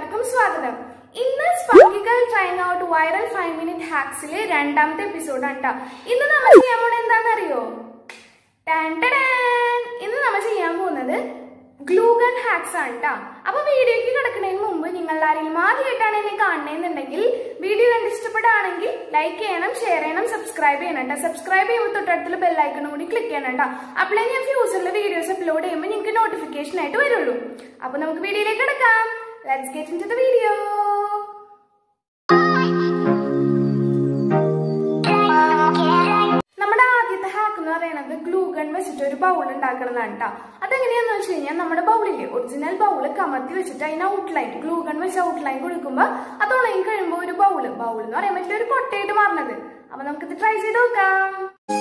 എല്ലാവർക്കും സ്വാഗതം ഇന്ന് സ്പർക്കികൾ trying out viral five minute ഹാക്സിലെ രണ്ടാമത്തെ എപ്പിസോഡാണ് കേട്ടോ ഇന്ന് നമ്മൾ ചെയ്യാൻ പോകുന്നത് എന്താണെന്നറിയോ ടാൻ ടടാൻ. ഇന്ന് നമ്മൾ ചെയ്യാൻ പോകുന്നത് ഗ്ലൂഗൺ ഹാക്സ് ആണ് കേട്ടോ അപ്പൊ വീഡിയോക്ക് കിടക്കുന്നതിന് മുമ്പ് നിങ്ങൾ ആരെങ്കിലും ആദ്യമായിട്ടാണ് എന്നെ കാണണമെന്നുണ്ടെങ്കിൽ വീഡിയോ കണ്ട് ഇഷ്ടപ്പെടുകയാണെങ്കിൽ ലൈക്ക് ചെയ്യണം ഷെയർ ചെയ്യണം സബ്സ്ക്രൈബ് ചെയ്യണം കേട്ടോ സബ്സ്ക്രൈബ് ചെയ്യുമ്പോൾ തൊട്ടടുത്തുള്ള ബെല്ലൈക്കണും കൂടി ക്ലിക്ക് ചെയ്യണം കേട്ടോ അപ്പോഴേ ഞാൻ ഫ്യൂച്ചറിൽ വീഡിയോസ് അപ്ലോഡ് ചെയ്യുമ്പോൾ നിങ്ങൾക്ക് നോട്ടിഫിക്കേഷൻ ആയിട്ട് വരുള്ളൂ അപ്പൊ നമുക്ക് വീഡിയോയിലേക്ക് കിടക്കാം let's get into the video നമ്മുടെ ആദ്യത്തെ ഹാക്ക് എന്ന് പറയുന്നത് ഗ്ലൂഗൺ വെച്ചിട്ട് ഒരു ബൗൾ ഉണ്ടാക്കുന്നതാണ് കേട്ടോ അതെങ്ങനെയാന്ന് വെച്ച് കഴിഞ്ഞാൽ നമ്മുടെ ബൗളില്ലേ ഒറിജിനൽ ബൗള് കമത്തി വെച്ചിട്ട് അതിന് ഔട്ട്ലൈൻ ഗ്ലൂഗൺ വെച്ച് ഔട്ട്ലൈൻ കൊടുക്കുമ്പോൾ അത് ഉണങ്ങി കഴിയുമ്പോൾ ഒരു ബൗള് ബൗൾ എന്ന് പറയാൻ പറ്റില്ല ഒരു കൊട്ടയായിട്ട് മാറുന്നത് അപ്പൊ നമുക്കിത് ട്രൈ ചെയ്ത് നോക്കാം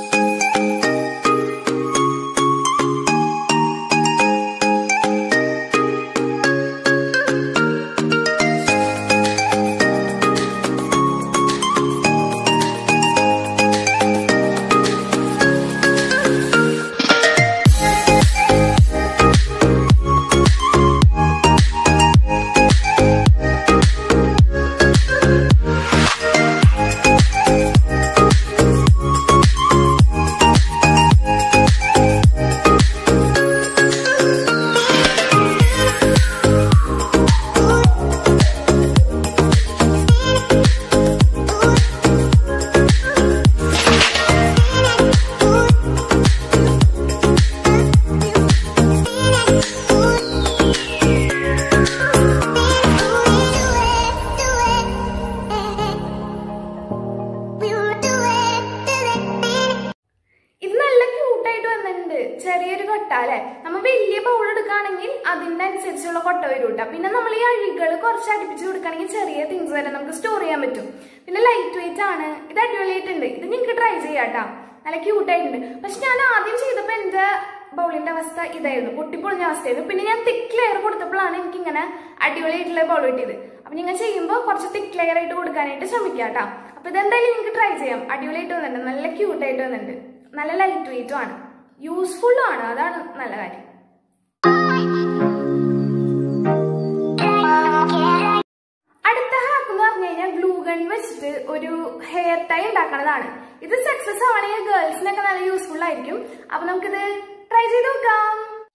ഇത് നല്ല ക്യൂട്ടായിട്ട് വന്നിട്ടുണ്ട് ചെറിയൊരു കൊട്ട അല്ലെ നമ്മൾ വലിയ ബൗൾ എടുക്കുകയാണെങ്കിൽ അതിന്റെ അനുസരിച്ചുള്ള കൊട്ട വരും കേട്ടോ പിന്നെ നമ്മൾ ഈ അഴികൾ കുറച്ച് അടുപ്പിച്ച് കൊടുക്കുകയാണെങ്കിൽ ചെറിയ തിങ്സ് വരെ നമുക്ക് സ്റ്റോർ ചെയ്യാൻ പറ്റും പിന്നെ ലൈറ്റ് വെയിറ്റ് ആണ് ഇത് അടിപൊളിയായിട്ടുണ്ട് ഇത് നിങ്ങൾക്ക് ട്രൈ ചെയ്യാം കേട്ടോ നല്ല ക്യൂട്ടായിട്ടുണ്ട് പക്ഷെ ഞാൻ ആദ്യം ചെയ്തപ്പോൾ എന്റെ ബൗളിന്റെ അവസ്ഥ ഇതായിരുന്നു പൊട്ടിപ്പൊളിഞ്ഞ അവസ്ഥയായിരുന്നു പിന്നെ ഞാൻ തിക്ക് ലെയർ കൊടുത്തപ്പോഴാണ് എനിക്ക് ഇങ്ങനെ അടിപൊളിയായിട്ടുള്ള ബൗൾ കിട്ടിയത് അപ്പൊ നിങ്ങൾ ചെയ്യുമ്പോൾ കുറച്ച് തിക്ക് ലെയർ ആയിട്ട് കൊടുക്കാനായിട്ട് ശ്രമിക്കാം കേട്ടോ അപ്പൊ ഇതെന്തായാലും നിങ്ങൾക്ക് ട്രൈ ചെയ്യാം അടിപൊളിയായിട്ട് വന്നിട്ടുണ്ട് നല്ല ക്യൂട്ടായിട്ട് വന്നിട്ടുണ്ട് നല്ല ലൈറ്റ് വെയിറ്റും ആണ് യൂസ്ഫുള്ളും ആണ് അതാണ് നല്ല കാര്യം അടുത്ത ഹാക്ക് എന്ന് പറഞ്ഞു കഴിഞ്ഞാൽ ഗ്ലൂ ഗൺ വെച്ചിട്ട് ഒരു ഹെയർ ടൈ ഉണ്ടാക്കണതാണ് ഇത് സക്സസ് ആണെങ്കിൽ ഗേൾസിനൊക്കെ നല്ല യൂസ്ഫുൾ ആയിരിക്കും അപ്പൊ നമുക്കിത് ട്രൈ ചെയ്ത് നോക്കാം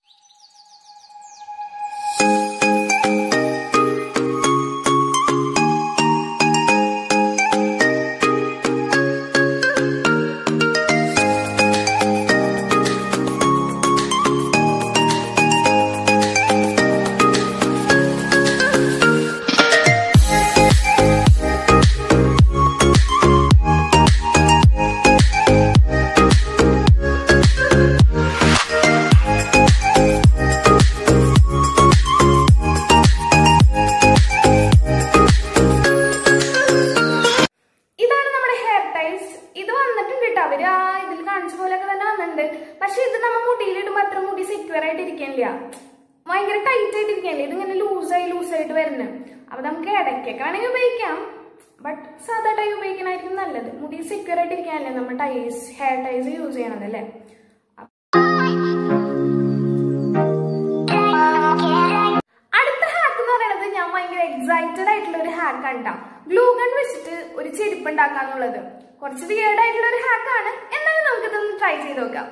ഇതാണ് നമ്മുടെ ഹെയർ ടൈസ് ഇത് വന്നിട്ടുണ്ട് കേട്ടോ അവര് ആ ഇതിൽ കാണിച്ച പോലെയൊക്കെ തന്നെ വന്നിട്ടുണ്ട് പക്ഷെ ഇത് നമ്മ മുടിയിലിടുമ്പോ അത്ര മുടി സെക്യൂർ ആയിട്ട് ഇരിക്കാനില്ല ഭയങ്കര ടൈറ്റ് ആയിട്ട് ഇരിക്കാനില്ല ഇതിങ്ങനെ ലൂസായി ലൂസായിട്ട് വരുന്നത് അപ്പൊ നമുക്ക് ഇടയ്ക്കൊക്കെ വേണമെങ്കിൽ ഉപയോഗിക്കാം ബട്ട് സാധാ ടൈ ഉപയോഗിക്കണമായിരിക്കും നല്ലത് മുടി സെക്യൂർ ആയിട്ട് ഇരിക്കാനല്ലേ നമ്മൾ ടൈസ് ഹെയർ ടൈസ് യൂസ് ചെയ്യണത് അല്ലേ അടുത്ത ഹാക്ക് എന്ന് പറയുന്നത് ഞാൻ ഭയങ്കര എക്സൈറ്റഡ് ആയിട്ടുള്ള ഒരു ഹാക്ക് ആണ് ഗ്ലൂ ഗൺ വെച്ചിട്ട് ഒരു ചെരുപ്പ് ഉണ്ടാക്കാന്നുള്ളത് കുറച്ച് വിയേർഡ് ആയിട്ടുള്ള ഒരു ഹാക്കാണ് എന്നാലും നമുക്കിതൊന്ന് ട്രൈ ചെയ്ത് നോക്കാം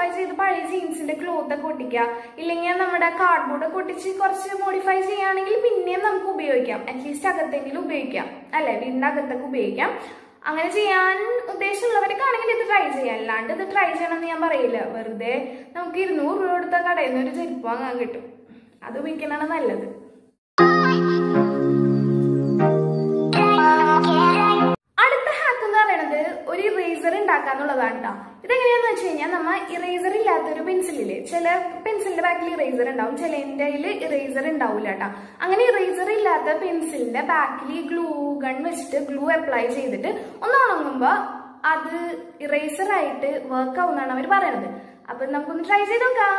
മോഡിഫൈ ചെയ്ത് പഴയ ജീൻസിന്റെ ക്ലോത്ത് ഒക്കെ ഒട്ടിക്കുക ഇല്ലെങ്കിൽ നമ്മുടെ കാർഡ്ബോർഡ് ഒക്കെ ഒട്ടിച്ച് കുറച്ച് മോഡിഫൈ ചെയ്യുകയാണെങ്കിൽ പിന്നെയും നമുക്ക് ഉപയോഗിക്കാം അറ്റ്ലീസ്റ്റ് അകത്തെങ്കിലും ഉപയോഗിക്കാം അല്ലെ വീടിന്റെ അകത്തൊക്കെ ഉപയോഗിക്കാം അങ്ങനെ ചെയ്യാൻ ഉദ്ദേശമുള്ളവരൊക്കെ ആണെങ്കിൽ ഇത് ട്രൈ ചെയ്യാം അല്ലാണ്ട് ഇത് ട്രൈ ചെയ്യണമെന്ന് ഞാൻ പറയില്ല വെറുതെ നമുക്ക് ഇരുന്നൂറ് രൂപ കൊടുത്ത കടയിൽ നിന്ന് ഒരു ചെരുപ്പ് വാങ്ങാൻ കിട്ടും അത് ഉപയോഗിക്കണതാണ് നല്ലത് അടുത്ത ഹാക്ക് എന്ന് പറയുന്നത് ഒരു ഇറേസർ ഉണ്ടാക്കാന്നുള്ളതാണ് കേട്ടോ ഇതെങ്ങനെയാന്ന് വെച്ച് കഴിഞ്ഞാൽ നമ്മ ഇറേസർ ഇല്ലാത്തൊരു പെൻസിലില്ലേ ചില പെൻസിലിന്റെ ബാക്കിൽ ഇറേസർ ഉണ്ടാവും ചിലതിന്റെ ഇറേസർ ഉണ്ടാവില്ല കേട്ടോ അങ്ങനെ ഇറേസർ ഇല്ലാത്ത പെൻസിലിന്റെ ബാക്കിൽ ഗ്ലൂ ഗൺ വെച്ചിട്ട് ഗ്ലൂ അപ്ലൈ ചെയ്തിട്ട് ഒന്ന് ഉണങ്ങുമ്പോ അത് ഇറേസർ ആയിട്ട് വർക്ക് ആവുന്നതാണ് അവർ പറയണത് അപ്പൊ നമുക്കൊന്ന് ട്രൈ ചെയ്ത് നോക്കാം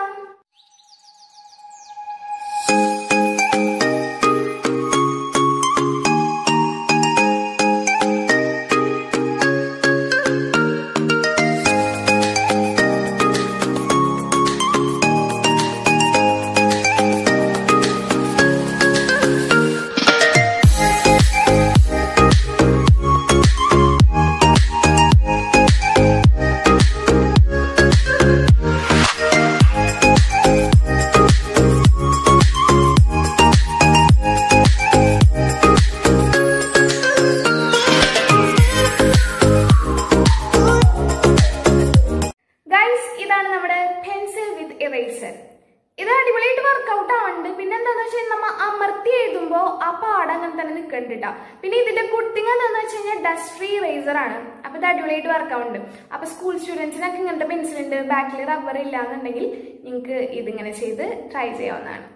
ഗൈസ് ഇതാണ് നമ്മുടെ പെൻസിൽ വിത്ത് ഇറേസർ ഇത് അടിപൊളിയായിട്ട് വർക്കൗട്ട് ആവുന്നുണ്ട് പിന്നെ എന്താന്ന് വെച്ചാൽ നമ്മ അമർത്തി എഴുതുമ്പോ ആ പാട് അങ്ങനെ തന്നെ നിൽക്കണ്ടിട്ടാ പിന്നെ ഇതിന്റെ കുട്ടിങ് എന്താന്ന് വെച്ച് കഴിഞ്ഞാൽ ഡസ്റ്റ് ഫ്രീ ഇറേസർ ആണ് അപ്പൊ ഇത് അടിപൊളിയായിട്ട് വർക്ക് ആവുന്നുണ്ട് അപ്പൊ സ്കൂൾ സ്റ്റുഡൻസിനൊക്കെ ഇങ്ങനത്തെ പെൻസിൽ ഉണ്ട് ബാക്കിൽ റബ്ബർ ഇല്ല എന്നുണ്ടെങ്കിൽ നിങ്ങൾക്ക് ഇതിങ്ങനെ ചെയ്ത് ട്രൈ ചെയ്യാവുന്നതാണ്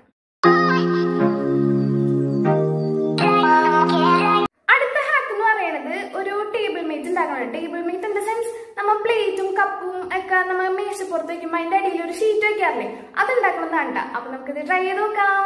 അടുത്ത ഹാക്ക് എന്ന് പറയുന്നത് ഒരു ടേബിൾ മേറ്റ് ഉണ്ടാക്കണം table mat in the sense നമ്മ പ്ലേറ്റും കപ്പും ഒക്കെ നമ്മ മേശപ്പുറത്ത് വെക്കുമ്പോ അതിന്റെ അടിയിൽ ഒരു ഷീറ്റ് വെക്കാറില്ലേ അത് ഉണ്ടാക്കണമെന്നാണ് ട്ടാ. അപ്പൊ നമുക്കിത് ട്രൈ ചെയ്ത് നോക്കാം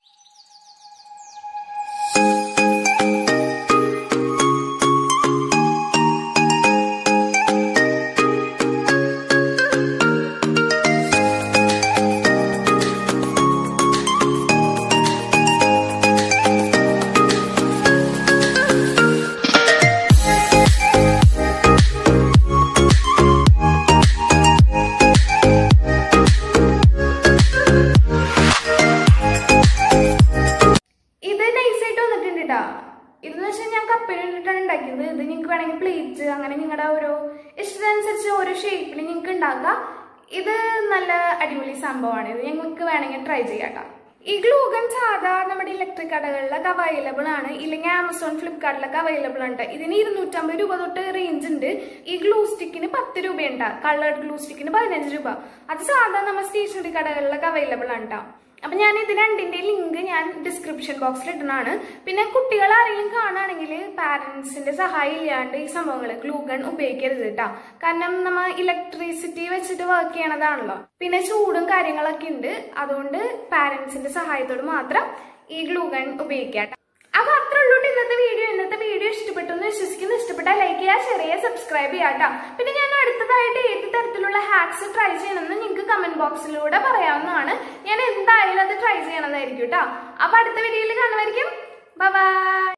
ഇത് നൈസായിട്ട് വന്നിട്ടുണ്ട് കേട്ടോ ഇതെന്ന് വെച്ചാൽ ഞാൻ കപ്പിന് വേണ്ടിയിട്ടാണ് ഉണ്ടാക്കിയത് ഇത് നിങ്ങൾക്ക് വേണമെങ്കിൽ പ്ലേറ്റ് അങ്ങനെ നിങ്ങളുടെ ഓരോ ഇഷ്ടത്തിനനുസരിച്ച് ഓരോ ഷേപ്പിൽ നിങ്ങൾക്ക് ഉണ്ടാക്കാം ഇത് നല്ല അടിപൊളി സംഭവമാണ് ഇത് ഞങ്ങൾക്ക് വേണമെങ്കിൽ ട്രൈ ചെയ്യാം കേട്ടോ ഈ ഗ്ലൂഗൺ സാധാ നമ്മുടെ ഇലക്ട്രിക് കടകളിലൊക്കെ അവൈലബിൾ ആണ് ഇല്ലെങ്കിൽ ആമസോൺ ഫ്ലിപ്കാർട്ടിലൊക്കെ അവൈലബിൾ ഉണ്ട് ഇതിന് ഇരുന്നൂറ്റമ്പത് രൂപ തൊട്ട് റേഞ്ച് ഉണ്ട് ഈ ഗ്ലൂ സ്റ്റിക്കിന് പത്ത് രൂപയുണ്ട് കളേർഡ് ഗ്ലൂ സ്റ്റിക്കിന് പതിനഞ്ച് രൂപ അത് സാധാ നമ്മുടെ സ്റ്റേഷനറി കടകളിലൊക്കെ അവൈലബിൾ ആണ് കേട്ടോ അപ്പൊ ഞാൻ ഇത് രണ്ടിന്റെ ലിങ്ക് ഞാൻ ഡിസ്ക്രിപ്ഷൻ ബോക്സിൽ ഇടുന്നതാണ് പിന്നെ കുട്ടികൾ ആരെങ്കിലും കാണുകയാണെങ്കിൽ പാരന്റ്സിന്റെ സഹായം ഇല്ലാണ്ട് ഈ സംഭവങ്ങൾ ഗ്ലൂഗൺ ഉപയോഗിക്കരുത് കേട്ടോ കാരണം നമ്മ ഇലക്ട്രിസിറ്റി വെച്ചിട്ട് വർക്ക് ചെയ്യണതാണല്ലോ പിന്നെ ചൂടും കാര്യങ്ങളൊക്കെ ഉണ്ട് അതുകൊണ്ട് പാരന്റ്സിന്റെ സഹായത്തോട് മാത്രം ഈ ഗ്ലൂഗൺ ഉപയോഗിക്കാം ട്ടോ. അപ്പൊ അത്ര ഉള്ളൂ ട്ടോ ഇന്നത്തെ വീഡിയോ ഇന്നത്തെ വീഡിയോ ഇഷ്ടപ്പെട്ടു എന്ന് വിശ്വസിക്കുന്നു ഇഷ്ടപ്പെട്ടാൽ ലൈക്ക് ചെയ്യുക ഷെയർ ചെയ്യുക സബ്സ്ക്രൈബ് ചെയ്യുക കേട്ടോ പിന്നെ ഞാൻ അടുത്തതായിട്ട് ഏത് തരത്തിലുള്ള ഹാക്സ് ട്രൈ ചെയ്യണമെന്ന് നിങ്ങൾക്ക് കമന്റ് ബോക്സിലൂടെ പറയാവുന്നതാണ് ഞാൻ എന്തായാലും അത് ട്രൈ ചെയ്യണതായിരിക്കും കേട്ടോ അപ്പൊ അടുത്ത വീഡിയോയിൽ കാണുമായിരിക്കും ബൈ